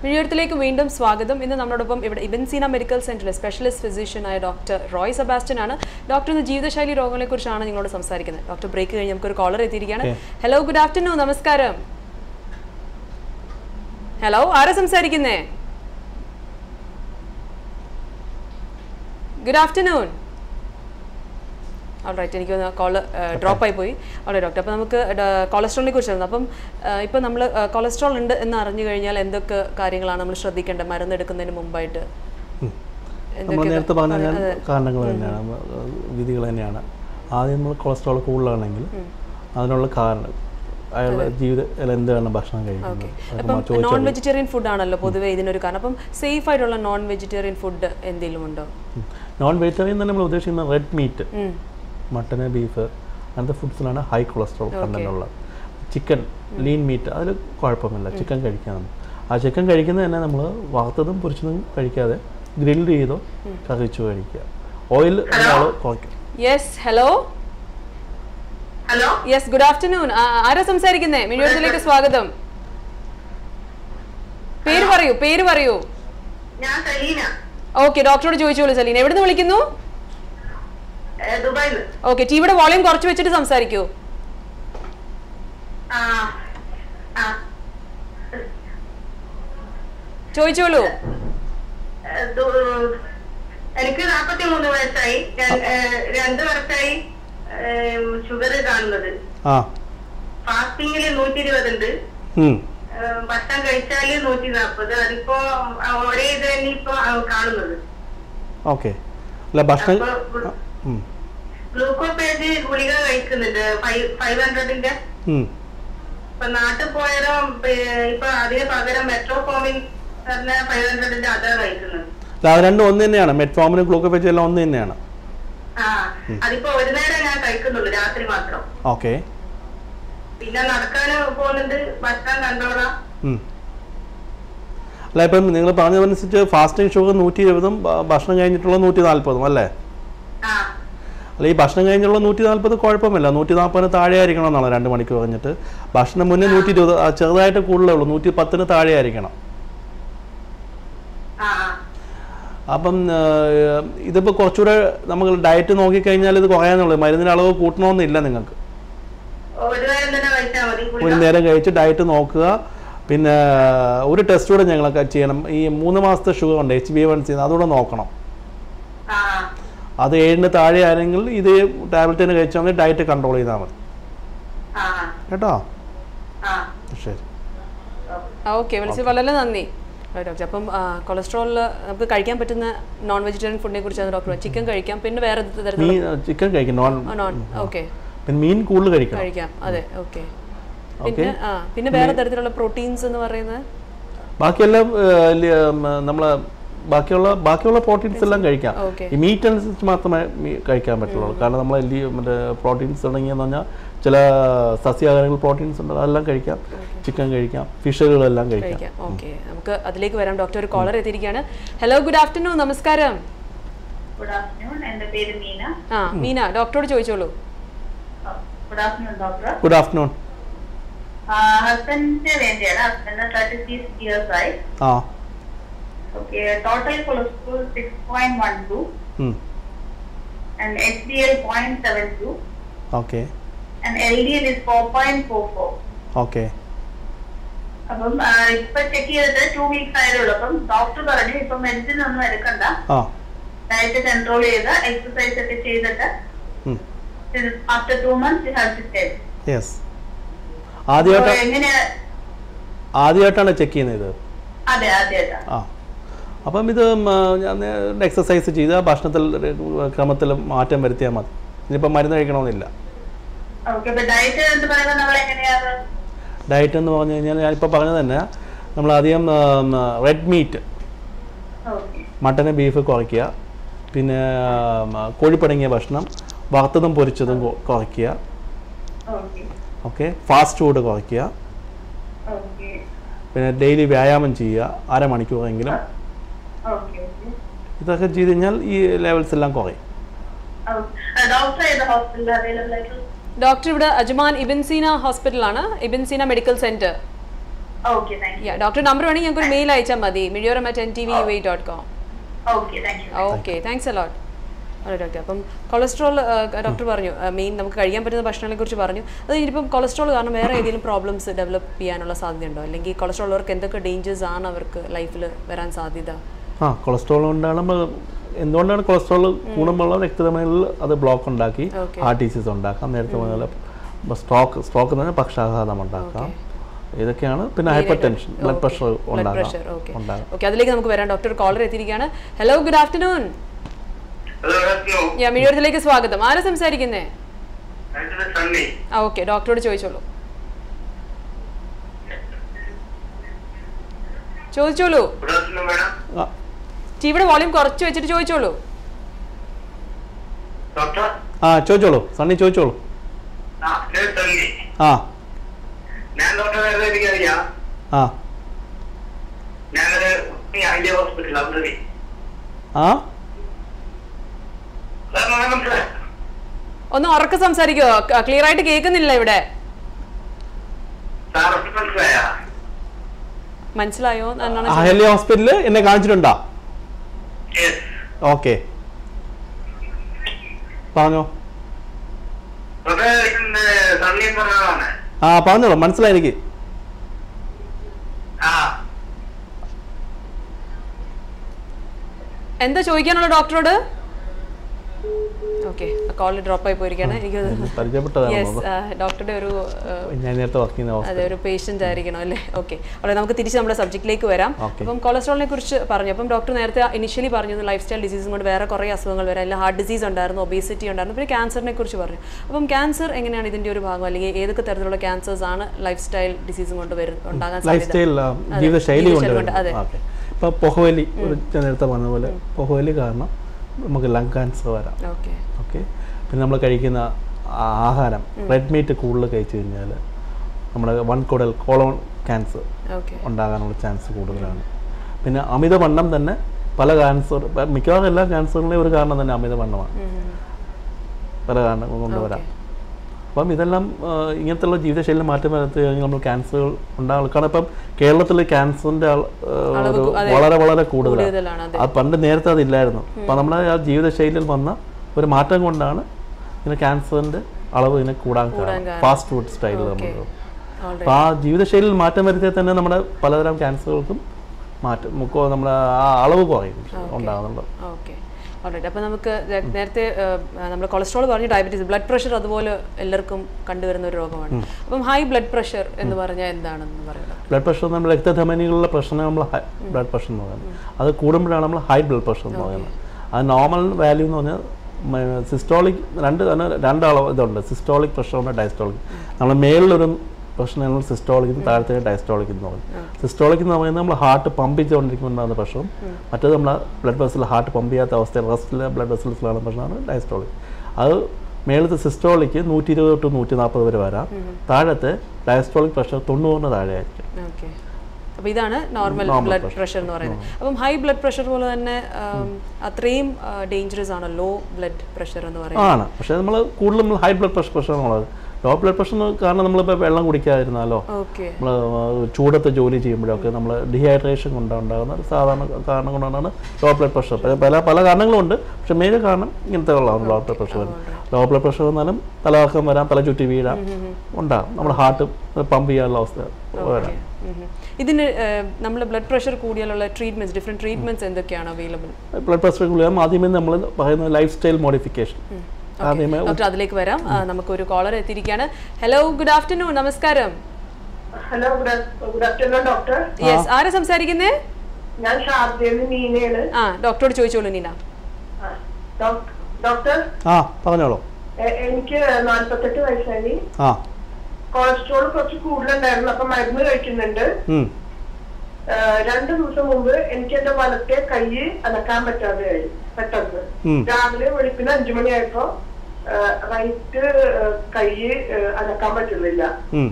വിഴിയത്തിലേക്ക് വീണ്ടും സ്വാഗതം ഇന്ന് നമ്മളോടൊപ്പം ഇവിടെ ഇബൻസീന മെഡിക്കൽ സെന്ററിലെ സ്പെഷ്യലിസ്റ്റ് ഫിസിഷ്യനായ ഡോക്ടർ റോയ് സെബാസ്റ്റ്യൻ ആണ് ഡോക്ടർ ഇന്ന് ജീവിതശൈലി രോഗങ്ങളെ കുറിച്ചാണ് നിങ്ങളോട് സംസാരിക്കുന്നത് ഡോക്ടർ ബ്രേക്ക് കഴിഞ്ഞ് നമുക്കൊരു കോളർ എത്തിയിരിക്കുകയാണ് ഹലോ ഗുഡ് ആഫ്റ്റർനൂൺ നമസ്കാരം ഹലോ ആരാ സംസാരിക്കുന്നേ ഗുഡ് ആഫ്റ്റർനൂൺ ഓൾറൈറ്റ് എനിക്ക് കോള് ഡ്രോപ്പ് ആയി പോയി ഓൾറൈറ്റ് ഡോക്ടർ അപ്പോൾ നമുക്ക് കൊളസ്ട്രോളിനെ കുറിച്ചായിരുന്നു അപ്പം ഇപ്പം നമ്മൾ കൊളസ്ട്രോൾ ഉണ്ട് എന്ന് അറിഞ്ഞു കഴിഞ്ഞാൽ എന്തൊക്കെ കാര്യങ്ങളാണ് നമ്മൾ ശ്രദ്ധിക്കേണ്ടത് മരുന്ന് എടുക്കുന്നതിന് മുമ്പായിട്ട് നമ്മൾ നേരത്തെ പറഞ്ഞ ഞാൻ കാരണങ്ങൾ തന്നെയാണ് നമ്മ- വിധികൾ തന്നെയാണ് ആദ്യം നമ്മൾ കൊളസ്ട്രോൾ കൂടുതലാണെങ്കിൽ അതിനുള്ള കാരണം അയാളുടെ ജീവിതത്തിൽ എന്താണ് ഭക്ഷണം കഴിക്കുന്നത് അപ്പം നോൺ വെജിറ്റേറിയൻ ഫുഡ് ആണല്ലോ പൊതുവേ ഇതിനൊരു കാരണം അപ്പം സേഫ് ആയിട്ടുള്ള നോൺ വെജിറ്റേറിയൻ ഫുഡ് എന്തെങ്കിലും ഉണ്ടോ നോൺ വെജിറ്റേറിയൻ തന്നെ നമ്മൾ ഉദ്ദേശിക്കുന്ന റെഡ് മീറ്റ് ഉം. മട്ടന് ബീഫ് അങ്ങനത്തെ ഫുഡ്സിലാണ് ഹൈ കൊളസ്ട്രോൾ കണ്ടന്റ് ഉള്ളത് ചിക്കൻ ലീൻ മീറ്റ് അതിൽ കുഴപ്പമില്ല ചിക്കൻ കഴിക്കാം ആ ചിക്കൻ കഴിക്കുന്നത് തന്നെ നമ്മൾ വറുത്തതും പൊരിച്ചതും കഴിക്കാതെ ഗ്രിൽഡ് ചെയ്തോ കറിച്ചു കഴിക്കുക ഓയിൽ നമ്മൾ കുറയ്ക്കും yes hello hello yes good afternoon ആരാ സംസാരിക്കുന്നേ മിഴിയോടത്തിലേക്ക് സ്വാഗതം പേര് പറയൂ പേര് പറയൂ ഞാൻ സലീന ഓക്കെ ഡോക്ടറോട് ചോദിച്ചോളൂ സലീന എവിടുന്ന് വിളിക്കുന്നു ഏ, ദുബായിന്ന് ഓക്കെ ടിവിയുടെ വോളിയം കുറച്ച് വെച്ചിട്ട് സംസാരിക്കൂ ആ ആ ചോദിച്ചോളൂ ഏ, ദു- എനിക്ക് നാപ്പത്തി മൂന്ന് വയസ്സായി ഞാൻ- ഏ, രണ്ട് വർഷമായി ഷുഗർ കാണുന്നത് ആ ഫാസ്റ്റിംഗിൽ നൂറ്റി ഇരുപതുണ്ട് ഉം. ഭക്ഷണം കഴിച്ചാല് നൂറ്റി നാപ്പത് അതിപ്പോ ആ, ഒരേ ഇത് തന്നെ ഇപ്പൊ ആ, കാണുന്നത് ഓക്കെ അല്ല ഭക്ഷണം അപ്പൊ ആ, ഉം. ഗ്ലൂക്കോപേജ് ഗുളിക കഴിക്കുന്നുണ്ട് ഫൈവ് ഫൈവ് ഹൺഡ്രഡിന്റെ ഉം. ഇപ്പൊ നാട്ടിൽ പോയാലോ ഇപ്പൊ അതിന് പകരം മെട്രോഫോമിൻ പറഞ്ഞ ഫൈവ് ഹൺഡ്രഡിന്റെ അതാ കഴിക്കുന്നത് അല്ല അത് രണ്ടും ഒന്ന് തന്നെയാണ് മെറ്റ്ഫോമിനും ഗ്ലൂക്കോഫേജ് എല്ലാം ഒന്ന് തന്നെയാണ് ആ അതിപ്പോ ഒരു നേരം ഞാൻ കഴിക്കുന്നുള്ളൂ രാത്രി മാത്രം ഓക്കെ പിന്നെ നടക്കാൻ പോകുന്നുണ്ട് ഭക്ഷണം കണ്ടോളാം ഉം. അല്ല ഇപ്പം നിങ്ങൾ പറഞ്ഞതനുസരിച്ച് ഫാസ്റ്റിംഗ് ഷുഗർ നൂറ്റി ഇരുപതും ഭ- ഭക്ഷണം കഴിഞ്ഞിട്ടുള്ള നൂറ്റി നാൽപ്പതും അല്ലേ ആ അല്ല ഈ ഭക്ഷണം കഴിഞ്ഞുള്ള നൂറ്റി നാൽപ്പത് കുഴപ്പമില്ല നൂറ്റി നാൽപ്പതിന് താഴെ ആയിരിക്കണം എന്നാണ് രണ്ട് മണിക്കൂർ കഴിഞ്ഞിട്ട് ഭക്ഷണം മുന്നേ നൂറ്റി ഇരുപത് ആ, ചെറുതായിട്ട് കൂടുതലേ ഉള്ളൂ നൂറ്റി പത്തിന് താഴെ ആയിരിക്കണം ആ അപ്പം ആ, ഇതിപ്പോൾ കുറച്ചുകൂടെ നമ്മൾ ഡയറ്റ് നോക്കിക്കഴിഞ്ഞാൽ ഇത് കുറയാനുള്ളൂ മരുന്നിന് അളവ് കൂട്ടണമെന്നില്ല നിങ്ങൾക്ക് ഒരു നേരം തന്നെ കഴിച്ചാൽ മതി ഒരു ഗുളിക നേരം കഴിച്ച് ഡയറ്റ് നോക്കുക പിന്നെ ഒരു ടെസ്റ്റ് കൂടെ ഞങ്ങളൊക്കെ ചെയ്യണം ഈ മൂന്ന് മാസത്തെ ഷുഗർ ഉണ്ട് എച്ച് ബി വൺ സി അതുകൂടെ നോക്കണം ആ അത് ഏഴിന് താഴെ ആണെങ്കിൽ ഇത് ടാബ്ലറ്റ് തന്നെ കഴിച്ചാൽ മതി ഡയറ്റ് കൺട്രോൾ ചെയ്താൽ മതി ആ കേട്ടോ ആ ശരി ഓക്കെ വിളിച്ചത് വളരെ നന്ദി ഡോക്ടർ അപ്പം കൊളസ്ട്രോളിൽ നമുക്ക് കഴിക്കാൻ പറ്റുന്ന നോൺ വെജിറ്റേറിയൻ ഫുഡിനെ കുറിച്ചാണ് ഡോക്ടർ ചിക്കൻ കഴിക്കാം പിന്നെ വേറെ തരത്തിലുള്ള മീൻ ചിക്കൻ കഴിക്കും നോൺ നോൺ ഓക്കെ പിന്നെ മീൻ കൂടുതൽ കഴിക്കണം കഴിക്കാം അതെ ഓക്കെ പിന്നെ ആ പിന്നെ വേറെ തരത്തിലുള്ള പ്രോട്ടീൻസ് എന്ന് പറയുന്നത് ബാക്കിയെല്ലാം നമ്മൾ ബാക്കിയുള്ള ബാക്കിയുള്ള പ്രോട്ടീൻസ് എല്ലാം കഴിക്കാം ഓക്കെ ഈ മീറ്റ് അനുസരിച്ച് മാത്രമേ മീ- കഴിക്കാൻ പറ്റുള്ളൂ കാരണം നമ്മൾ എല്ലി മറ്റേ പ്രോട്ടീൻസ് തുടങ്ങിയെന്ന് പറഞ്ഞാൽ ചില സസ്യാഹാരങ്ങൾ പ്രോട്ടീൻസ് ഉണ്ട് അതെല്ലാം കഴിക്കാം ചിക്കൻ കഴിക്കാം ഫിഷുകളെല്ലാം കഴിക്കാം കഴിക്കാം ഓക്കെ നമുക്ക് അതിലേക്ക് വരാം ഡോക്ടർ ഒരു കോളർ എത്തിയിരിക്കുകയാണ് ഹലോ ഗുഡ് ആഫ്റ്റർനൂൺ നമസ്കാരം ഗുഡ് ആഫ്റ്റർനൂൺ എന്റെ പേര് മീന ആ മീന ഡോക്ടറോട് ചോദിച്ചോളൂ good afternoon doctor good afternoon ഹസ്ബൻഡിന് വേണ്ടിയാണ് ഹസ്ബൻഡിന് തേർട്ടി സിക്സ് ഇയേഴ്സ് ആയി ആ okay total cholesterol six point one two ഉം. And H D L point seven two okay and L D L is four point four four okay അപ്പം ആ, ഇപ്പൊ check ചെയ്തിട്ട് ടു വീക്സ് ആയതുള്ളൂ അപ്പം doctor പറഞ്ഞു ഇപ്പൊ മെഡിസിൻ ഒന്നും എടുക്കണ്ട ആ ഡയറ്റ് കൺട്രോൾ ചെയ്ത് എക്സസൈസ് ഒക്കെ ചെയ്തിട്ട് ഉം. After two months you have to stay yes ആദ്യമായിട്ട് എങ്ങനെയാ ആദ്യമായിട്ടാണ് ചെക്ക് ചെയ്യുന്നത് ഇത് അതെ അതെ അതെ ആ അപ്പം ഇത് ഉം, ആ, ഞാൻ എക്സസൈസ് ചെയ്ത് ഭക്ഷണത്തിൽ ക്രമത്തിൽ മാറ്റം വരുത്തിയാൽ മതി ഇനിയിപ്പം മരുന്ന് കഴിക്കണമെന്നില്ല ഓക്കെ അപ്പൊ ഡയറ്റ് എന്ന് പറയുമ്പോൾ നമ്മൾ എങ്ങനെയാണ് ഡയറ്റ് എന്ന് പറഞ്ഞു കഴിഞ്ഞാൽ ഞാനിപ്പോൾ പറഞ്ഞത് തന്നെ നമ്മൾ അധികം റെഡ് മീറ്റ് ഓക്കെ മട്ടന് ബീഫ് കുറയ്ക്കുക പിന്നെ ഉം, കോഴിപ്പടങ്ങിയ ഭക്ഷണം വറുത്തതും പൊരിച്ചതും കൊ- കുറയ്ക്കുക ഓക്കെ ഓക്കെ ഫാസ്റ്റ് ഫുഡ് കുറയ്ക്കുക ഓക്കെ പിന്നെ ഡെയിലി വ്യായാമം ചെയ്യുക അരമണിക്കൂറെങ്കിലും ഓക്കെ ഓക്കെ ഇതൊക്കെ ചെയ്ത് കഴിഞ്ഞാൽ ഈ ലെവൽസ് എല്ലാം കുറയും ഡോക്ടർ ഏത് ഹോസ്പിറ്റലിൽ അവൈലബിൾ ആയിട്ടുള്ളത് ഡോക്ടർ ഇവിടെ അജ്മാൻ ഇബൻസീന ഹോസ്പിറ്റലാണ് Ibn Sina medical centre okay thank you doctor number വേണമെങ്കിൽ ഞങ്ങൾക്ക് ഒരു മെയിൽ അയച്ചാൽ മതി Mizhiyoram at N T V U dot com okay thank you okay thanks a lot അതെ ഡോക്ടർ അപ്പം കൊളസ്ട്രോൾ ഡോക്ടർ പറഞ്ഞു മെയിൻ നമുക്ക് കഴിക്കാൻ പറ്റുന്ന ഭക്ഷണങ്ങളെ കുറിച്ച് പറഞ്ഞു അത് ഇനിയിപ്പം കൊളസ്ട്രോൾ കാരണം വേറെ ഏതെങ്കിലും പ്രോബ്ലംസ് ഡെവലപ്പ് ചെയ്യാനുള്ള സാധ്യതയുണ്ടോ അല്ലെങ്കിൽ കൊളസ്ട്രോൾ ഉള്ളവർക്ക് എന്തൊക്കെ ഡേഞ്ചേഴ്സ് ആണ് അവർക്ക് ലൈഫിൽ വരാൻ സാധ്യത ആ കൊളസ്ട്രോൾ കൊണ്ടാണ് നമ്മൾ എന്തുകൊണ്ടാണ് കൊളസ്ട്രോൾ കൂടുമ്പോൾ രക്തധമനികളിൽ അത് ബ്ലോക്ക് ഉണ്ടാക്കി Okay. ഹാർട്ട് ഡിസീസ് ഉണ്ടാക്കാം നേരത്തെ പറഞ്ഞ പോലെ സ്ട്രോക്ക് സ്ട്രോക്ക് എന്ന് പറഞ്ഞാൽ പക്ഷാഘാതം ഉണ്ടാക്കാം ഇതൊക്കെയാണ് പിന്നെ hypertension blood pressure blood ഉണ്ടാകാം പ്രഷർ ഓക്കെ ഉണ്ടാകാം ഓക്കെ അതിലേക്ക് നമുക്ക് വരാം ഡോക്ടർ കോളർ എത്തിയിരിക്കുകയാണ് ഹലോ ഗുഡ് ആഫ്റ്റർനൂൺ യാ മിഴിയോരത്തിലേക്ക് സ്വാഗതം ആരാ സംസാരിക്കുന്നേ സണ്ണി ആ ഓക്കെ ഡോക്ടറോട് ചോദിച്ചോളൂ ചോദിച്ചോളൂ ഗുഡ് ആഫ്റ്റർനൂൺ മാഡം ആ, ടിവിയുടെ വോളിയം കുറച്ച് വെച്ചിട്ട് ചോദിച്ചോളൂ ഡോക്ടർ ആ ചോദിച്ചോളൂ സണ്ണി ചോദിച്ചോളൂ ആ ഞാൻ സണ്ണി ആ ഞാൻ ഡോക്ടർ നേരത്തെ എനിക്കറിയാം ആ ഞാനൊരു ഐഡിയ ഹോസ്പിറ്റൽ അവിടെ ആ മനസ്സിലായി ഒന്ന് ഉറക്കെ സംസാരിക്കോ ക്ലിയർ ആയിട്ട് കേൾക്കുന്നില്ല ഇവിടെ സാർ മനസ്സിലായ മനസ്സിലായോ എന്നാണ് അഹല്യ ഹോസ്പിറ്റലിൽ എന്നെ കാണിച്ചിട്ടുണ്ടോ ഓക്കെ പറഞ്ഞോ സണ്ണി എന്ന് പറഞ്ഞതാണ് ആ പറഞ്ഞോളൂ മനസ്സിലായി എനിക്ക് ആ എന്താ ചോദിക്കാനുള്ള ഡോക്ടറോട് ഓക്കെ കോളിൽ ഡ്രോപ്പ് ആയി പോയിരിക്കുകയാണ് എനിക്ക് പരിചയപ്പെട്ടതാണ് യെസ് ഡോക്ടറുടെ ഒരു ആ, ഞാൻ നേരത്തെ വർക്ക് ചെയ്യുന്ന അതെ ഹോസ്പിറ്റൽ ഒരു പേഷ്യന്റ് ആയിരിക്കണം അല്ലേ ഓക്കെ അവിടെ നമുക്ക് തിരിച്ച് നമ്മുടെ സബ്ജക്റ്റിലേക്ക് വരാം Okay. അപ്പം കൊളസ്ട്രോളിനെ കുറിച്ച് പറഞ്ഞു അപ്പം ഡോക്ടർ നേരത്തെ ഇനിഷ്യലി പറഞ്ഞു ലൈഫ് സ്റ്റൈൽ ഡിസീസും കൊണ്ട് വേറെ കുറേ അസുഖങ്ങൾ വരാം അല്ലെങ്കിൽ ഹാർട്ട് ഡിസീസ് ഉണ്ടായിരുന്നു ഒബേസിറ്റി ഉണ്ടായിരുന്നു പിന്നെ ക്യാൻസറിനെ കുറിച്ച് പറഞ്ഞു അപ്പം ക്യാൻസർ എങ്ങനെയാണ് ഇതിന്റെ ഒരു ഭാഗം അല്ലെങ്കിൽ ഏതൊക്കെ തരത്തിലുള്ള ക്യാൻസേഴ്സ് ആണ് ലൈഫ് സ്റ്റൈൽ ഡിസീസും കൊണ്ട് വരും ഉണ്ടാകാൻ ലൈഫ് സാധ്യത സ്റ്റൈൽ അതെ, ജീവിതശൈലി ജീവിതശൈലി കൊണ്ട് കൊണ്ട്, അതെ. ഓക്കെ ഇപ്പം പുകവലി ഒരു ഞാൻ നേരത്തെ പറഞ്ഞ പോലെ പുകവലി കാരണം നമുക്ക് ലങ് ക്യാൻസർ വരാം ഓക്കെ ഓക്കെ പിന്നെ നമ്മൾ കഴിക്കുന്ന ആ- ആഹാരം റെഡ് മീറ്റ് കൂടുതൽ കഴിച്ചു കഴിഞ്ഞാൽ നമ്മുടെ വൺ കുടൽ കോളോൺ ക്യാൻസർ ഓക്കെ ഉണ്ടാകാനുള്ള ചാൻസ് കൂടുതലാണ് പിന്നെ അമിതവണ്ണം തന്നെ പല ക്യാൻസർ മിക്കവാറും എല്ലാ ക്യാൻസറിൻ്റെയും ഒരു കാരണം തന്നെ അമിതവണ്ണമാണ് പല കാരണങ്ങൾ കൊണ്ട് വരാം അപ്പം ഇതെല്ലാം ആ, ഇങ്ങനത്തുള്ള ജീവിതശൈലി മാറ്റം വരുത്തി കഴിഞ്ഞാൽ നമ്മൾ ക്യാൻസറുകൾ ഉണ്ടാകും കാരണം ഇപ്പം കേരളത്തിൽ ക്യാൻസറിൻ്റെ ആൾ ആ, അളവ് ഒരു കു- അതെ. വളരെ വളരെ കൂടുതലാണ് കൂടുതലാണ് അതെ അത് പണ്ട് നേരത്തെ അതില്ലായിരുന്നു അപ്പം നമ്മുടെ ആ ജീവിതശൈലിയിൽ വന്ന ഒരു മാറ്റം കൊണ്ടാണ് ഇങ്ങനെ ക്യാൻസറിൻ്റെ അളവ് ഇങ്ങനെ കൂടാൻ കാരണം കാരണം. ഫാസ്റ്റ് ഫുഡ് സ്റ്റൈലിൽ ഓക്കെ നമ്മൾ ഓൾറൈറ്റ് അപ്പോൾ ആ ജീവിതശൈലിയിൽ മാറ്റം വരുത്തിയാൽ തന്നെ നമ്മുടെ പലതരം ക്യാൻസറുകൾക്കും മാറ്റം മുക്കോ നമ്മുടെ ആ അളവ് കുറയും ഉണ്ടാകുന്നുള്ളത് ഓക്കെ ഓൾറൈറ്റ് അപ്പോൾ നമുക്ക് നേ- നേരത്തെ നമ്മൾ കൊളസ്ട്രോൾ പറഞ്ഞു ഡയബറ്റീസ് ബ്ലഡ് പ്രഷർ അതുപോലെ എല്ലാവർക്കും കണ്ടുവരുന്ന ഒരു രോഗമാണ് അപ്പം ഹൈ ബ്ലഡ് പ്രഷർ എന്ന് പറഞ്ഞാൽ എന്താണെന്ന് പറയുന്നത് ബ്ലഡ് പ്രഷർ നമ്മൾ രക്തധമനികളിലെ പ്രശ്നം നമ്മൾ ഹൈ ബ്ലഡ് പ്രഷർ എന്ന് പറയുന്നത് അത് കൂടുമ്പോഴാണ് നമ്മൾ ഹൈ ബ്ലഡ് പ്രഷർ എന്ന് പറയുന്നത് അത് നോർമൽ വാല്യൂ എന്ന് പറഞ്ഞാൽ സിസ്റ്റോളിക് രണ്ട് തന്നെ രണ്ട് അളവ് ഇതുണ്ട് സിസ്റ്റോളിക് പ്രഷറുണ്ട് ഡയസ്റ്റോളിക് നമ്മൾ മേളിലൊരു പ്രശ്നങ്ങൾ സിസ്റ്റോളിക് താഴത്തെ ഡയസ്റ്റോളിക് എന്ന് പറയും സിസ്റ്റോളിക് എന്ന് പറയുന്നത് നമ്മൾ ഹാർട്ട് പമ്പ് ചെയ്തുകൊണ്ടിരിക്കുമ്പോഴാണ് പ്രശ്നം മറ്റേത് നമ്മൾ ബ്ലഡ് വെസൽ ഹാർട്ട് പമ്പ് ചെയ്യാത്ത അവസ്ഥയിൽ റെസ്റ്റിലെ ബ്ലഡ് വെസൽസിലാണ് പ്രശ്നമാണ് ഡയസ്റ്റോളിക് അത് മേളത്തെ സിസ്റ്റോളിക്ക് നൂറ്റി ഇരുപത് തൊട്ട് നൂറ്റി നാൽപ്പത് വരെ വരാം താഴത്തെ ഡയസ്റ്റോളിക് പ്രഷർ തൊണ്ണൂറിന് താഴെ ആയിരിക്കും ഓക്കെ അപ്പോൾ ഇതാണ് normal Normal blood pressure. Pressure എന്ന് പറയുന്നത് അപ്പം ഹൈ ബ്ലഡ് പ്രഷർ പോലെ തന്നെ ആം, അത്രയും ഡേഞ്ചറസ് ആണ് ലോ ബ്ലഡ് പ്രഷർ എന്ന് പറയുന്നത് ആണ് പക്ഷേ നമ്മൾ കൂടുതലും നമ്മൾ ഹൈ ബ്ലഡ് പ്രഷർ പ്രഷറാണുള്ളത് ലോ ബ്ലഡ് പ്രഷർ കാരണം നമ്മളിപ്പോൾ വെള്ളം കുടിക്കാതിരുന്നാലോ ഓക്കെ നമ്മൾ ചൂടത്ത് ജോലി ചെയ്യുമ്പോഴൊക്കെ നമ്മൾ ഡീഹൈഡ്രേഷൻ കൊണ്ടുണ്ടാകുന്ന ഒരു സാധാരണ കാരണം കൊണ്ടാണ് ലോ ബ്ലഡ് പ്രഷർ പല പല കാരണങ്ങളുണ്ട് പക്ഷെ മെയിൻ കാരണം ഇങ്ങനത്തെ ഉള്ളതാണ് low blood pressure low blood pressure വന്നാലും തലകറക്കം വരാം തല ചുറ്റി വീഴാം ഉണ്ടാകും നമ്മുടെ ഹാർട്ട് പമ്പ് ചെയ്യാനുള്ള അവസ്ഥ വരാം ഇതിന് നമ്മൾ ബ്ലഡ് പ്രഷർ കൂടിയാലുള്ള ട്രീറ്റ്മെന്റ്സ് ഡിഫറെന്റ് ട്രീറ്റ്മെന്റ്സ് എന്തൊക്കെയാണ് അവൈലബിൾ ബ്ലഡ് പ്രഷർ ഗുളിക ആദ്യമേ നമ്മൾ പറയുന്ന ലൈഫ് സ്റ്റൈൽ മോഡിഫിക്കേഷൻ ആദ്യമേ ഡോക്ടർ അതിലേക്ക് വരാം ആ, നമുക്കൊരു കോളർ എത്തിയിരിക്കുകയാണ് ഹലോ ഗുഡ് ആഫ്റ്റർനൂൺ നമസ്കാരം hello good afternoon doctor yes ആരാ സംസാരിക്കുന്നേ ഞാൻ ഷാർജയിൽ നീനയാണ് ആ ഡോക്ടറോട് ചോദിച്ചോളൂ നീന ആ, ഡോക്- ഡോക്ടർ ആ പറഞ്ഞോളൂ എ- എനിക്ക് നാല്പത്തെട്ട് വയസ്സായി ആ കൊളസ്ട്രോൾ കുറച്ച് കൂടുതലുണ്ടായിരുന്നു അപ്പൊ മരുന്ന് കഴിക്കുന്നുണ്ട് ഉം. ഏഹ് രണ്ടു ദിവസം മുമ്പ് എനിക്ക് എന്റെ വലത്തെ കൈ അനക്കാൻ പറ്റാതെയായി പെട്ടെന്ന് ഉം. രാവിലെ വെളുപ്പിന് അഞ്ചു മണിയായപ്പോ റൈറ്റ് കൈ ഏഹ് അനക്കാൻ പറ്റുന്നില്ല ഉം.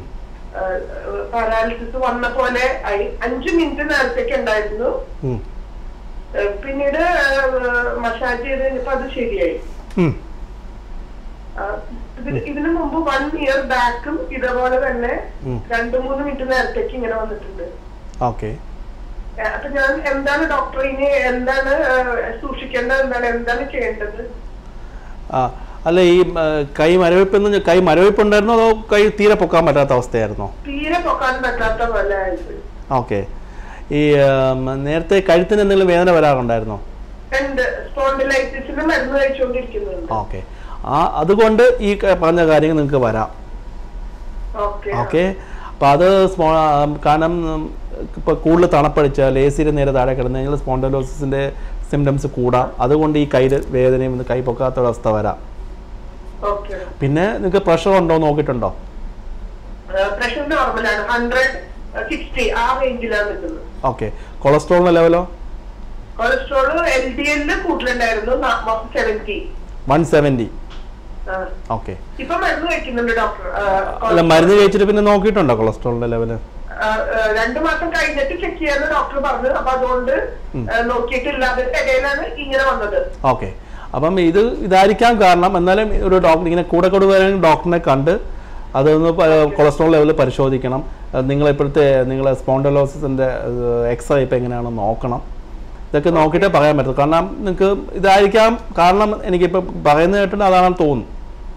പാരാലിസിസ് വന്ന പോലെ ആയി അഞ്ചു മിനിറ്റ് നേരത്തേക്ക് ഉണ്ടായിരുന്നു ഉം. ഏഹ് പിന്നീട് ഏഹ് മസാജ് ചെയ്ത് കഴിഞ്ഞപ്പോ അത് ശരിയായി ഉം. ആ, ഇതിന് ഇതിനു മുമ്പ് വൺ ഇയർ ബാക്കും ഇതേപോലെ തന്നെ ഉം. രണ്ടു മൂന്ന് മിനിറ്റ് നേരത്തേക്ക് ഇങ്ങനെ വന്നിട്ടുണ്ട് ഓക്കെ ഏഹ് അപ്പൊ ഞാൻ എന്താണ് ഡോക്ടർ ഇനി എന്താണ് ഏഹ് സൂക്ഷിക്കേണ്ടത് എന്താണ് എന്താണ് ചെയ്യേണ്ടത് ആ അല്ല ഈ ആ, കൈ മരവിപ്പെന്ന് കൈ മരവിപ്പുണ്ടായിരുന്നോ അതോ കൈ തീരെ പൊക്കാൻ പറ്റാത്ത അവസ്ഥയായിരുന്നോ തീരെ പൊക്കാൻ പറ്റാത്ത പോലെ ആയിട്ട് ഓക്കെ ഈ ആം, നേരത്തെ കഴുത്തിന് എന്തെങ്കിലും വേദന വരാറുണ്ടായിരുന്നോ ഉണ്ട് സ്പോണ്ടിലൈറ്റിസിന് മരുന്ന് കഴിച്ചുകൊണ്ടിരിക്കുന്നുണ്ട് ഓക്കെ ആ അതുകൊണ്ട് ഈ ക- പറഞ്ഞ കാര്യങ്ങൾ നിങ്ങൾക്ക് വരാം ഓക്കെ ഓക്കെ അപ്പോൾ അത് സ്മോ ആം, കാരണം ഇപ്പോൾ കൂടുതൽ തണുപ്പടിച്ചാൽ എ സിയുടെ നേരെ താഴെ കിടന്നു കഴിഞ്ഞാൽ സ്പോണ്ടലോസിസിൻ്റെ സിംറ്റംസ് കൂടാം അതുകൊണ്ട് ഈ കയ്യിൽ വേദനയും ഇത് കൈ പൊക്കാത്ത ഒരവസ്ഥ വരാം ഓക്കെ പിന്നെ നിങ്ങൾക്ക് പ്രഷർ ഉണ്ടോ എന്ന് നോക്കിയിട്ടുണ്ടോ പ്രഷർ നോർമലാണ് ഹൺഡ്രഡ് സിക്സ്റ്റി ആ റേഞ്ചിലാണ് നിൽക്കുന്നത് ഓക്കെ കൊളസ്ട്രോളിൻ്റെ ലെവലോ കൊളസ്ട്രോൾ എൽ ഡി എല്ലില് കൂടുതലുണ്ടായിരുന്നു സെവന്റി വൺ സെവൻറ്റി ഓക്കെ ഇപ്പൊ മരുന്ന് കഴിക്കുന്നുണ്ട് ഡോക്ടർ അല്ല മരുന്ന് കഴിച്ചിട്ട് പിന്നെ നോക്കിയിട്ടുണ്ടോ കൊളസ്ട്രോളിൻ്റെ ലെവല് രണ്ടു മാസം കഴിഞ്ഞിട്ട് ചെക്ക് ചെയ്യാന്ന് ഡോക്ടർ പറഞ്ഞു അപ്പൊ അതുകൊണ്ട് ആ, നോക്കിയിട്ടില്ല അതിന്റെ ഇടയിലാണ് ഇങ്ങനെ വന്നത് ഓക്കെ അപ്പം ഇത് ഇതായിരിക്കാം കാരണം എന്നാലും ഒരു ഡോക്ടർ ഇങ്ങനെ കൂടെ കൂടെ വരാൻ ഡോക്ടറിനെ കണ്ട് അതൊന്ന് കൊളസ്ട്രോൾ ലെവൽ പരിശോധിക്കണം അത് നിങ്ങളെ ഇപ്പോഴത്തെ നിങ്ങളെ സ്പോണ്ടലോസിസിൻ്റെ എക്സ്റേ ഇപ്പം എങ്ങനെയാണെന്ന് നോക്കണം ഇതൊക്കെ നോക്കിയിട്ടേ പറയാൻ പറ്റും കാരണം നിങ്ങൾക്ക് ഇതായിരിക്കാം കാരണം എനിക്കിപ്പം പറയുന്നത് കേട്ടിട്ട് അതാണെന്ന് തോന്നുന്നു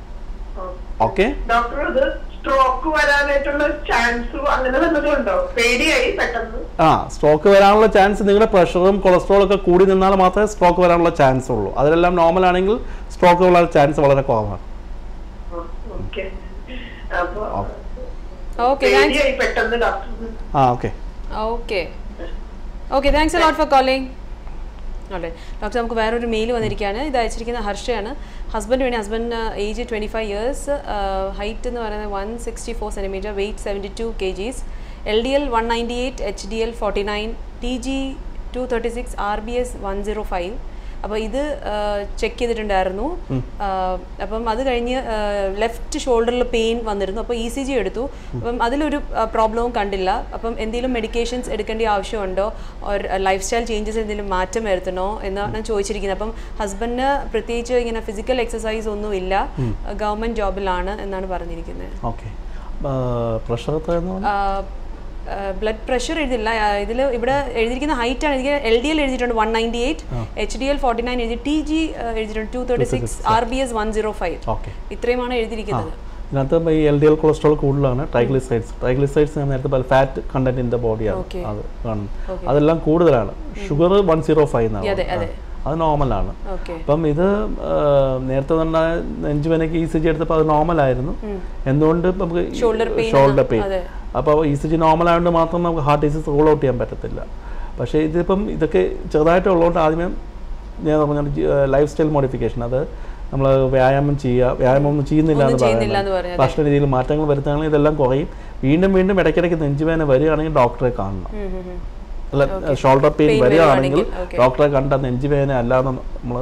ഓക്കെ ഡോക്ടർ ഇത് സ്ട്രോക്ക് വരാനായിട്ടുള്ള ചാൻസ് അങ്ങനെ വല്ലതും ഉണ്ടോ പേടിയായി പെട്ടെന്ന് ആ സ്ട്രോക്ക് വരാനുള്ള ചാൻസ് നിങ്ങളുടെ പ്രഷറും കൊളസ്ട്രോളും ഒക്കെ കൂടി നിന്നാൽ മാത്രമേ സ്ട്രോക്ക് വരാനുള്ള ചാൻസ് ഉള്ളൂ അതിലെല്ലാം നോർമൽ ആണെങ്കിൽ സ്ട്രോക്ക് ഉള്ള ചാൻസ് വളരെ കുറവാണ് ഓക്കെ അപ്പൊ ഓക്കെ താങ്ക്സ് പേടിയായി പെട്ടെന്ന് ഡോക്ടർ ആ okay okay okay thanks a lot for calling okay doctor നമുക്ക് വേറൊരു മെയിൽ വന്നിരിക്കുകയാണ് ഇത് അയച്ചിരിക്കുന്ന ഹർഷയാണ് ഹസ്ബൻഡ് വേണ്ടി husband age twenty five years height എന്ന് പറയുന്നത് one sixty four centimetre weight seventy two K Gs L D L one ninety eight H D L forty nine T G two thirty six R B S one zero five അപ്പോൾ ഇത് check ചെയ്തിട്ടുണ്ടായിരുന്നു ആ, അപ്പം അത് കഴിഞ്ഞ് left ഷോൾഡറിൽ pain വന്നിരുന്നു അപ്പോൾ E C G എടുത്തു അപ്പം അതിലൊരു പ്രോബ്ലവും കണ്ടില്ല അപ്പം എന്തെങ്കിലും മെഡിക്കേഷൻസ് എടുക്കേണ്ട ആവശ്യമുണ്ടോ ഓർ ലൈഫ് സ്റ്റൈൽ ചേഞ്ചസ് എന്തെങ്കിലും മാറ്റം വരുത്തണോ എന്നാണ് ചോദിച്ചിരിക്കുന്നത് അപ്പം ഹസ്ബൻഡിന് പ്രത്യേകിച്ച് ഇങ്ങനെ ഫിസിക്കൽ എക്സസൈസ് ഒന്നും ഇല്ല ഗവൺമെൻറ് ജോബിലാണ് എന്നാണ് പറഞ്ഞിരിക്കുന്നത് ഓക്കെ പ്രഷർ എത്രയെന്ന് പറഞ്ഞു ബ്ലഡ് പ്രഷർ എഴുതില്ല ഇതിൽ ഇവിടെ എഴുതിയിരിക്കുന്ന ഹൈറ്റ് ആണ് എനിക്ക് എൽ ഡി എൽ എഴുതിയിട്ടുണ്ട് one ninety eight H D L forty nine എഴുതി ടി ജി എഴുതിയിട്ടുണ്ട് two thirty six R B S one zero five okay ഇത്രയുമാണ് എഴുതിയിരിക്കുന്നത് ഇതിനകത്ത് ഈ എൽ ഡി എൽ കൊളസ്ട്രോൾ കൂടുതലാണ് ട്രൈഗ്ലിസൈഡ്സ് ട്രൈഗ്ലിസൈഡ്സ് ഞാൻ നേരത്തെ പറഞ്ഞ ഫാറ്റ് കണ്ടന്റ് ഇൻ ദ ബോഡിയാണ് Okay. അത് കാണുന്നത് അതെല്ലാം കൂടുതലാണ് ഷുഗർ വൺ സീറോ ഫൈവ് എന്നാണ് അതെ, അതെ. അത് നോർമലാണ് ഓക്കെ അപ്പം ഇത് ആ, നേരത്തെ തന്നെ നെഞ്ചുവനക്ക് ഇ സി ജി എടുത്തപ്പോൾ അത് നോർമൽ ആയിരുന്നു എന്തുകൊണ്ട് ഇപ്പം നമുക്ക് Shoulder pain ഷോൾഡർ ആണ്. പെയിൻ അതെ. അപ്പോൾ ഇ സി ജി നോർമൽ ആയതുകൊണ്ട് മാത്രം നമുക്ക് ഹാർട്ട് ഡിസീസ് റൂൾ ഔട്ട് ചെയ്യാൻ പറ്റത്തില്ല പക്ഷേ ഇതിപ്പം ഇതൊക്കെ ചെറുതായിട്ട് ഉള്ളതുകൊണ്ട് ആദ്യമേ ഞാൻ പറഞ്ഞ ലൈഫ് സ്റ്റൈൽ മോഡിഫിക്കേഷൻ അത് നമ്മൾ വ്യായാമം ചെയ്യുക വ്യായാമം ഒന്നും ചെയ്യുന്നില്ല ഒന്നും എന്ന് ചെയ്യുന്നില്ല എന്ന് പറയുന്നത് പറയാം, ഭക്ഷണ രീതിയിൽ മാറ്റങ്ങൾ വരുത്തുകയാണെങ്കിൽ ഇതെല്ലാം കുറയും വീണ്ടും വീണ്ടും ഇടയ്ക്കിടയ്ക്ക് നെഞ്ചുവേദന വരികയാണെങ്കിൽ ഡോക്ടറെ കാണണം അല്ല ഷോൾഡർ പെയിൻ Pain വരികയാണെങ്കിൽ വരുവാണെങ്കിൽ, okay. ഡോക്ടറെ കണ്ട നെഞ്ചുവേദന അല്ലാതെ നമ്മൾ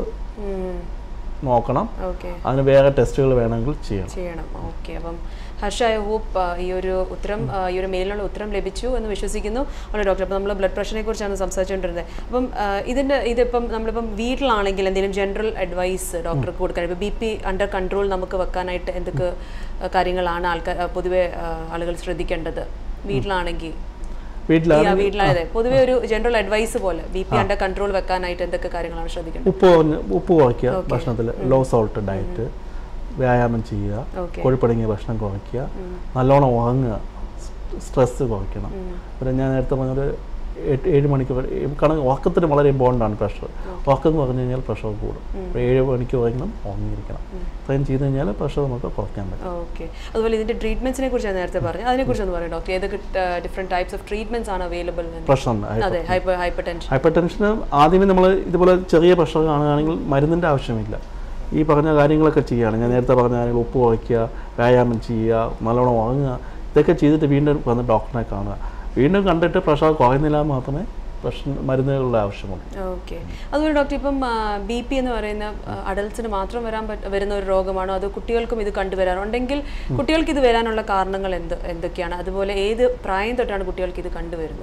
നോക്കണം ഓക്കെ അതിന് വേറെ ടെസ്റ്റുകൾ വേണമെങ്കിൽ ചെയ്യണം ചെയ്യണം ഓക്കെ അപ്പം ഹർഷ ഐ ഹോപ്പ് ഈ ഒരു ഉത്തരം ആ, ഈ ഒരു മെയിലിനുള്ള ഉത്തരം ലഭിച്ചു എന്ന് വിശ്വസിക്കുന്നു ആണ് ഡോക്ടർ അപ്പോൾ നമ്മൾ ബ്ലഡ് പ്രഷറിനെ കുറിച്ചാണ് സംസാരിച്ചുകൊണ്ടിരുന്നത് അപ്പം ആ, ഇതിൻ്റെ ഇതിപ്പം നമ്മളിപ്പം വീട്ടിലാണെങ്കിൽ എന്തെങ്കിലും ജനറൽ അഡ്വൈസ് ഡോക്ടർക്ക് കൊടുക്കാൻ ഇപ്പോൾ ബി പി അണ്ടർ കൺട്രോൾ നമുക്ക് വെക്കാനായിട്ട് എന്തൊക്കെ ആ, കാര്യങ്ങളാണ് ആൾക്കാർ ആ, പൊതുവെ ആ, ആളുകൾ ശ്രദ്ധിക്കേണ്ടത് വീട്ടിലാണെങ്കിൽ ഈ, ആ, വീട്ടിലാണ് വീട്ടിലായത് പൊതുവെ ഒരു ജനറൽ അഡ്വൈസ് പോലെ ബി പി അണ്ടർ കൺട്രോൾ വെക്കാനായിട്ട് എന്തൊക്കെ കാര്യങ്ങളാണ് ശ്രദ്ധിക്കേണ്ടത് ഉപ്പ് കുറഞ്ഞ് ഉപ്പ് കുറയ്ക്കുക ഭക്ഷണത്തിൽ ലോ സോൾട്ട് ഡയറ്റ് വ്യായാമം ചെയ്യുക Okay. കൊഴുപ്പടങ്ങിയ ഭക്ഷണം കുറയ്ക്കുക നല്ലോണം ഉറങ്ങുക സ്ട്രെസ് കുറയ്ക്കണം പിന്നെ ഞാൻ നേരത്തെ പറഞ്ഞൊരു എട്ട് ഏഴ് മണിക്കൂർ കാരണം ഉറക്കത്തിന് വളരെ ഇമ്പോർട്ടൻ്റ് ആണ് പ്രഷർ ഉറക്കം കുറഞ്ഞു കഴിഞ്ഞാൽ പ്രഷർ കൂടും അപ്പോൾ ഏഴ് മണിക്കൂർ ഉറങ്ങണം ഉറങ്ങിയിരിക്കണം ഇത്രയും ചെയ്ത് കഴിഞ്ഞാൽ പ്രഷർ നമുക്ക് കുറയ്ക്കാൻ പറ്റും ഓക്കെ അതുപോലെ ഇതിന്റെ ട്രീറ്റ്മെന്റ്സിനെ കുറിച്ച് ഞാൻ നേരത്തെ പറഞ്ഞു അതിനെ കുറിച്ച് ഒന്ന് പറയാം ഡോക്ടർ ഏതൊക്കെ ഡിഫറെന്റ് ടൈപ്സ് ഓഫ് ട്രീറ്റ്മെന്റ്സ് ആണ് അവൈലബിൾ പ്രഷറുണ്ട് അതെ ഹൈപ്പർ ഹൈപ്പർ ടെൻഷൻ ഹൈപ്പർ ടെൻഷന് ആദ്യമേ നമ്മൾ ഇതുപോലെ ചെറിയ പ്രഷർ കാണുകയാണെങ്കിൽ മരുന്നിൻ്റെ ആവശ്യമില്ല ഈ പറഞ്ഞ കാര്യങ്ങളൊക്കെ ചെയ്യുകയാണ് ഞാൻ നേരത്തെ പറഞ്ഞ കാര്യങ്ങൾ ഉപ്പ് കുറയ്ക്കുക വ്യായാമം ചെയ്യുക നല്ലോണം ഉറങ്ങുക ഇതൊക്കെ ചെയ്തിട്ട് വീണ്ടും വന്ന് ഡോക്ടറിനെ കാണുക വീണ്ടും കണ്ടിട്ട് പ്രഷർ കുറയുന്നില്ല എന്ന് മാത്രമേ പ്രശ്ന മരുന്നുകളുടെ ആവശ്യമുള്ളൂ ഓക്കെ അതുപോലെ ഡോക്ടർ ഇപ്പം ബി പി എന്ന് പറയുന്ന അഡൽസിന് മാത്രം വരാൻ പറ്റ വരുന്ന ഒരു രോഗമാണോ അതോ കുട്ടികൾക്കും ഇത് കണ്ടുവരാറുണ്ടെങ്കിൽ കുട്ടികൾക്ക് ഇത് വരാനുള്ള കാരണങ്ങൾ എന്ത് എന്തൊക്കെയാണ് അതുപോലെ ഏത് പ്രായം തൊട്ടാണ് കുട്ടികൾക്ക് ഇത് കണ്ടുവരുന്നത്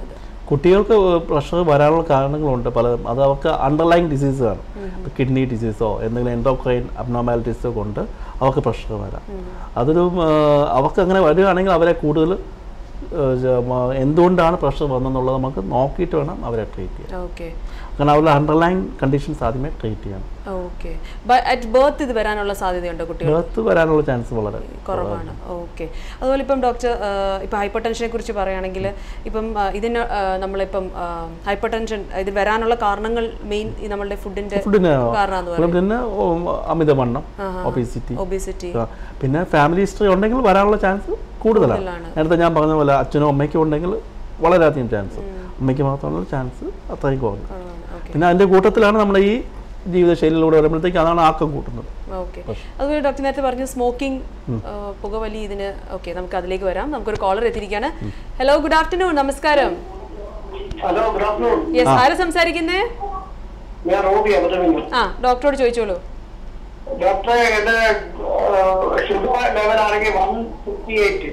കുട്ടികൾക്ക് പ്രഷർ വരാനുള്ള കാരണങ്ങളുണ്ട് പലതും അത് അവർക്ക് അണ്ടർലൈൻ ഡിസീസ് ആണ് കിഡ്നി ഡിസീസോ എന്തെങ്കിലും എൻഡോക്രൈൻ അബ്നോമാലിറ്റീസോ കൊണ്ട് അവർക്ക് പ്രഷർ വരാം അതൊരു ആ, അവർക്ക് അങ്ങനെ വരികയാണെങ്കിൽ അവരെ കൂടുതൽ ആ, ജ- മ- എന്തുകൊണ്ടാണ് പ്രഷർ വന്നെന്നുള്ളത് നമുക്ക് നോക്കിയിട്ട് വേണം അവരെ ട്രീറ്റ് ചെയ്യാൻ ഓക്കെ കാരണം അവരുടെ അണ്ടർലൈൻ കണ്ടീഷൻസ് ആദ്യമേ ട്രീറ്റ് ചെയ്യണം ഓക്കെ അറ്റ് ബർത്ത് ഇത് വരാനുള്ള സാധ്യതയുണ്ടോ കുട്ടികൾ ബർത്ത് വരാനുള്ള ചാൻസ് വളരെ കുറവാണ് ഓക്കെ അതുപോലെ ഇപ്പം ഡോക്ടർ ഇപ്പം ഹൈപ്പർ ടെൻഷനെ കുറിച്ച് പറയുകയാണെങ്കിൽ ഇപ്പം ആ, ഇതിന് ആ, നമ്മളിപ്പം ഹൈപ്പർ ടെൻഷൻ ഇത് വരാനുള്ള കാരണങ്ങൾ മെയിൻ നമ്മളുടെ ഫുഡിന്റെ ഫുഡിന് കാരണമെന്ന് പറയും പിന്നെ ഓ, അമിതവണ്ണം ഒബീസിറ്റി ഒബിസിറ്റി പിന്നെ ഫാമിലി ഹിസ്റ്ററി ഉണ്ടെങ്കിൽ വരാനുള്ള ചാൻസ് കൂടുതലാണ് കൂടുതലാണ്. നേരത്തെ ഞാൻ പറഞ്ഞ പോലെ അച്ഛനും അമ്മയ്ക്കും ഉണ്ടെങ്കിൽ വളരെയധികം ചാൻസ് അമ്മയ്ക്ക് മാത്രമുള്ള ചാൻസ് അത്രയും കുറഞ്ഞു ഓക്കെ പിന്നെ അതിൻ്റെ കൂട്ടത്തിലാണ് നമ്മുടെ ഈ ജീവിതശൈലിയിലൂടെ വരുമ്പോഴത്തേക്ക് അതാണ് ആക്കം കൂട്ടുന്നത് ഓക്കെ അതുപോലെ ഡോക്ടർ നേരത്തെ പറഞ്ഞു സ്മോക്കിംഗ് പുകവലി ഇതിന് ഓക്കെ നമുക്ക് അതിലേക്ക് വരാം നമുക്കൊരു കോളർ എത്തിയിരിക്കുകയാണ് ഹലോ ഗുഡ് ആഫ്റ്റർനൂൺ നമസ്കാരം ഹലോ ഗുഡ് ആഫ്റ്റർനൂൺ യെസ് ആര് സംസാരിക്കുന്നേ ഞാൻ റോബി അബദ്ധമില്ല ആ ഡോക്ടറോട് ചോദിച്ചോളൂ ഡോക്ടറെ എന്റെ ഷുഗർ ലെവൽ ആണെങ്കിൽ വൺ ഫിഫ്റ്റി എയ്റ്റ്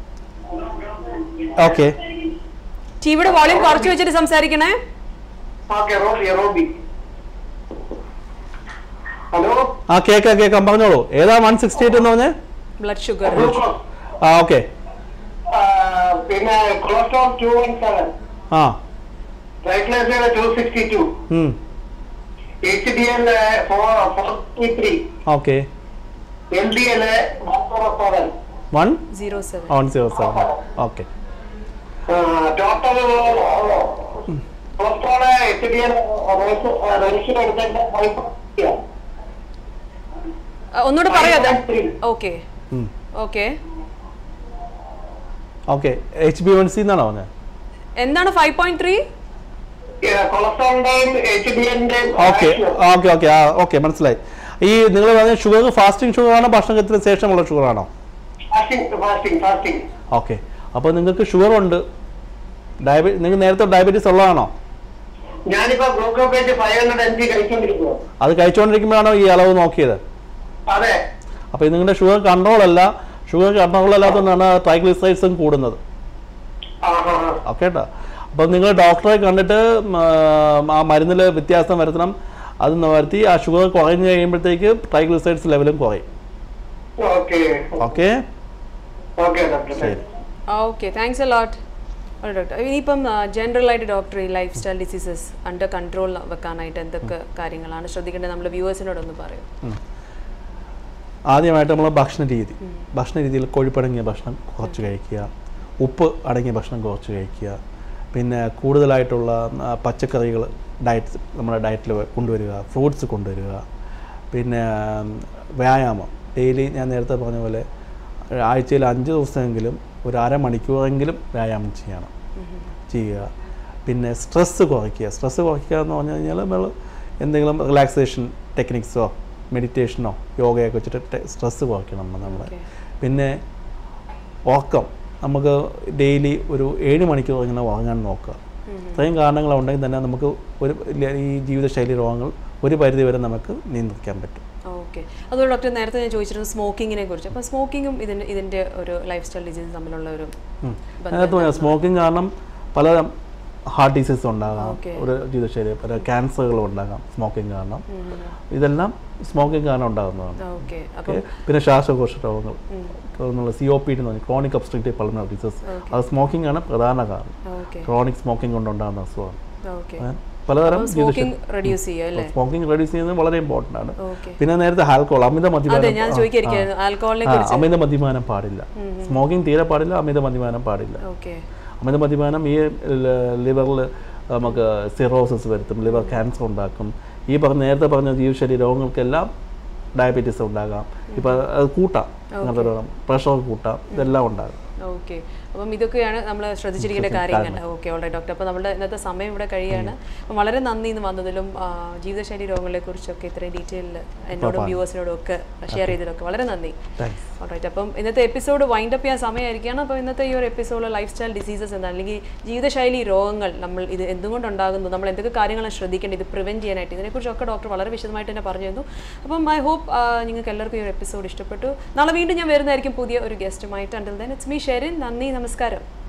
ഓക്കെ ടിവിയുടെ വോളിയം കുറച്ച് വെച്ചിട്ട് സംസാരിക്കണേ ഓക്കെ റോബി റോബി ഹലോ ആ കേൾക്കാം കേൾക്കാം പറഞ്ഞോളൂ ഏതാ വൺ സിക്സ്റ്റി എയ്റ്റ് എന്ന് പറഞ്ഞേ ബ്ലഡ് ഷുഗർ ഗ്ലൂക്കോസ് ആ ഓക്കെ പിന്നെ കൊളസ്ട്രോൾ ടു വൺ സെവൻ ആ ട്രൈഗ്ലൈസറൈഡ് ടു സിക്സ്റ്റി ടു ഉം. H D L four forty three okay L D L one four seven one zero seven one zero seven okay total cholesterol H D L register എടുത്തതിന്റെ ഒന്നുകൂടെ പറയാതെ okay okay okay H B one C എന്നാണോ പറഞ്ഞത് എന്താണ് five point three കൊളസ്ട്രോളിന്റെയും H D എല്ലിന്റെയും okay okay okay ആ okay മനസ്സിലായി ഈ നിങ്ങൾ പറഞ്ഞ ഷുഗർ ഫാസ്റ്റിംഗ് ഷുഗർ ആണോ ഭക്ഷണത്തിന് ശേഷമുള്ള ഷുഗർ ആണോ ഫാസ്റ്റിംഗ് ഫാസ്റ്റിംഗ് ഫാസ്റ്റിംഗ് ഓക്കെ അപ്പോൾ നിങ്ങൾക്ക് ഷുഗർ ഉണ്ട് ഡയബറ്റി നിങ്ങൾ നേരത്തെ ഡയബറ്റീസ് ഉള്ളതാണോ ഞാനിപ്പോ Glucophage five hundred M G കഴിച്ചോണ്ടിരിക്കുന്നു അത് കഴിച്ചുകൊണ്ടിരിക്കുമ്പോഴാണോ ഈ അളവ് നോക്കിയത് അതെ അപ്പോൾ ഇത് നിങ്ങളുടെ ഷുഗർ കൺട്രോൾ അല്ല ഷുഗർ കൺട്രോൾ അല്ലാത്തതുകൊണ്ടാണ് ട്രൈഗ്ലിസറൈഡ്സും കൂടുന്നത് ആ ആ ആ. ഓക്കെ കേട്ടോ അപ്പോൾ നിങ്ങൾ ഡോക്ടറെ കണ്ടിട്ട് ഉം, ആ മരുന്നിൽ വ്യത്യാസം വരുത്തണം അത് വരുത്തി ആ ഷുഗർ കുറഞ്ഞു കഴിയുമ്പോഴത്തേക്ക് ട്രൈഗ്ലിസറൈഡ്സ് ലെവലും കുറയും ഓക്കെ ഓക്കെ ഓക്കെ ഡോക്ടർ ശരി okay thanks a lot doctor ഇനിയിപ്പം ജനറൽ ആയിട്ട് ഡോക്ടർ ഈ lifestyle diseases under control വെക്കാനായിട്ട് എന്തൊക്കെ കാര്യങ്ങളാണ് ശ്രദ്ധിക്കേണ്ടത് നമ്മുടെ വ്യൂവേഴ്സിനോടൊന്ന് പറയും ആദ്യമായിട്ട് നമ്മൾ ഭക്ഷണ രീതി ഭക്ഷണ രീതിയിൽ കൊഴുപ്പടങ്ങിയ ഭക്ഷണം കുറച്ച് കഴിക്കുക ഉപ്പ് അടങ്ങിയ ഭക്ഷണം കുറച്ച് കഴിക്കുക പിന്നെ കൂടുതലായിട്ടുള്ള ആ, പച്ചക്കറികൾ ഡയറ്റ് നമ്മുടെ ഡയറ്റിൽ കൊണ്ടുവരിക ഫ്രൂട്ട്സ് കൊണ്ടുവരിക പിന്നെ ഉം, വ്യായാമം ഡെയിലി ഞാൻ നേരത്തെ പറഞ്ഞ പോലെ ആഴ്ചയിൽ അഞ്ച് ദിവസമെങ്കിലും ഒരു അരമണിക്കൂറെങ്കിലും വ്യായാമം ചെയ്യണം ചെയ്യുക പിന്നെ സ്ട്രെസ്സ് കുറയ്ക്കുക സ്ട്രെസ്സ് കുറയ്ക്കുക എന്ന് പറഞ്ഞു കഴിഞ്ഞാൽ നമ്മൾ എന്തെങ്കിലും റിലാക്സേഷൻ ടെക്നിക്സോ മെഡിറ്റേഷനോ യോഗയൊക്കെ വെച്ചിട്ട് സ്ട്രെസ്സ് കുറയ്ക്കണം നമ്മൾ Okay. പിന്നെ ഉറക്കം നമുക്ക് ഡെയിലി ഒരു ഏഴ് മണിക്കൂർ ഇങ്ങനെ ഉറങ്ങാൻ നോക്കുക ഇത്രയും കാരണങ്ങളുണ്ടെങ്കിൽ തന്നെ നമുക്ക് ഒരു ഇല്ല- ഈ ജീവിതശൈലി രോഗങ്ങൾ ഒരു പരിധി വരെ നമുക്ക് നിയന്ത്രിക്കാൻ പറ്റും ഓക്കെ അതുപോലെ ഡോക്ടർ നേരത്തെ ഞാൻ ചോദിച്ചിരുന്നു സ്മോക്കിങ്ങിനെ കുറിച്ച് അപ്പം സ്മോക്കിങ്ങും ഇതിൻ്റെ ഇതിൻ്റെ ഒരു ലൈഫ് സ്റ്റൈൽ ഡിസീസ് തമ്മിലുള്ള ഒരു ഉം. അതിനകത്ത് പറയാം സ്മോക്കിംഗ് കാരണം പല ഹാർട്ട് ഡിസീസ് ഉണ്ടാകാം Okay. ഒരു ജീവിതശൈലി പല ക്യാൻസറുകളും ഉണ്ടാകാം സ്മോക്കിംഗ് കാരണം ഇതെല്ലാം സ്മോക്കിംഗ് കാരണം ഉണ്ടാകുന്നതാണ് ഓക്കെ ഓക്കെ അപ്പം പിന്നെ ശ്വാസകോശ രോഗങ്ങൾ എന്നുള്ള സി ഒ പി എന്ന് പറഞ്ഞാൽ ക്രോണിക് ഒബ്സ്ട്രക്റ്റീവ് പൾമണറി ഡിസീസ് അത് സ്മോക്കിംഗ് ആണ് പ്രധാന കാരണം ഓക്കെ ക്രോണിക് സ്മോക്കിംഗ് കൊണ്ടുണ്ടാകുന്ന അസുഖമാണ് ഓക്കെ അങ്ങനെ പലതരം സ്മോക്കിംഗ് റെഡ്യൂസ് ചെയ്യുക അല്ലേ സ്മോക്കിംഗ് റെഡ്യൂസ് ചെയ്യുന്നത് വളരെ ഇമ്പോർട്ടൻ്റ് ആണ് ഓക്കെ പിന്നെ നേരത്തെ ആൽക്കോൾ അമിത അതെ മദ്യപാനം ഞാൻ ആ, ചോദിക്കായിരിക്കുന്നു ആൽക്കഹോളിനെ ആ, കുറിച്ച് അമിത മദ്യപാനം പാടില്ല സ്മോക്കിംഗ് തീരെ പാടില്ല അമിത മദ്യപാനം പാടില്ല ഓക്കെ അമിത മദ്യപാനം ഈ ലിവറിൽ നമുക്ക് സിറോസിസ് വരുത്തും ലിവർ ക്യാൻസർ ഉണ്ടാക്കും ഈ പറഞ്ഞ നേരത്തെ പറഞ്ഞ ജീവിതശൈലി രോഗങ്ങൾക്കെല്ലാം ഡയബറ്റീസ് ഉണ്ടാകാം ഇപ്പം അത് കൂട്ടാം അങ്ങനത്തെ രോഗം പ്രഷർ കൂട്ടാം ഇതെല്ലാം ഉണ്ടാകും ഓക്കെ അപ്പം ഇതൊക്കെയാണ് നമ്മൾ ശ്രദ്ധിച്ചിരിക്കേണ്ട കാര്യങ്ങൾ ഓക്കെ ഓൾറൈ ഡോക്ടർ അപ്പോൾ നമ്മുടെ ഇന്നത്തെ സമയം ഇവിടെ കഴിയാണ് അപ്പം വളരെ നന്ദി ഇന്ന് വന്നതിലും ആ, ജീവിതശൈലി രോഗങ്ങളെ കുറിച്ചൊക്കെ ഇത്രയും ഡീറ്റെയിലിൽ എന്നോടും വ്യൂവേഴ്സിനോടും ഒക്കെ ഷെയർ ചെയ്തതിലൊക്കെ വളരെ നന്ദി താങ്ക്സ് ഓൾറൈറ്റ് അപ്പം ഇന്നത്തെ എപ്പിസോഡ് വൈൻഡ് അപ്പ് ചെയ്യാൻ സമയമായിരിക്കുകയാണ് അപ്പോൾ ഇന്നത്തെ ഈ ഒരു എപ്പിസോഡിൽ ലൈഫ് സ്റ്റൈൽ ഡിസീസസ് എന്താ അല്ലെങ്കിൽ ജീവിതശൈലി രോഗങ്ങൾ നമ്മൾ ഇത് എന്തുകൊണ്ടുണ്ടാകുന്നു നമ്മൾ എന്തൊക്കെ കാര്യങ്ങളാണ് ശ്രദ്ധിക്കേണ്ടത് ഇത് പ്രിവെൻറ്റ് ചെയ്യാനായിട്ട് ഇതിനെക്കുറിച്ചൊക്കെ ഡോക്ടർ വളരെ വിശദമായിട്ട് തന്നെ പറഞ്ഞു തന്നു അപ്പം ഐ ഹോപ്പ് നിങ്ങൾക്ക് എല്ലാവർക്കും ഈ ഒരു എപ്പിസോഡ് ഇഷ്ടപ്പെട്ടു നാളെ വീണ്ടും ഞാൻ വരുന്നതായിരിക്കും പുതിയ ഒരു ഗസ്റ്റുമായിട്ട് until then it's me Sherin നന്ദി നമസ്കാരം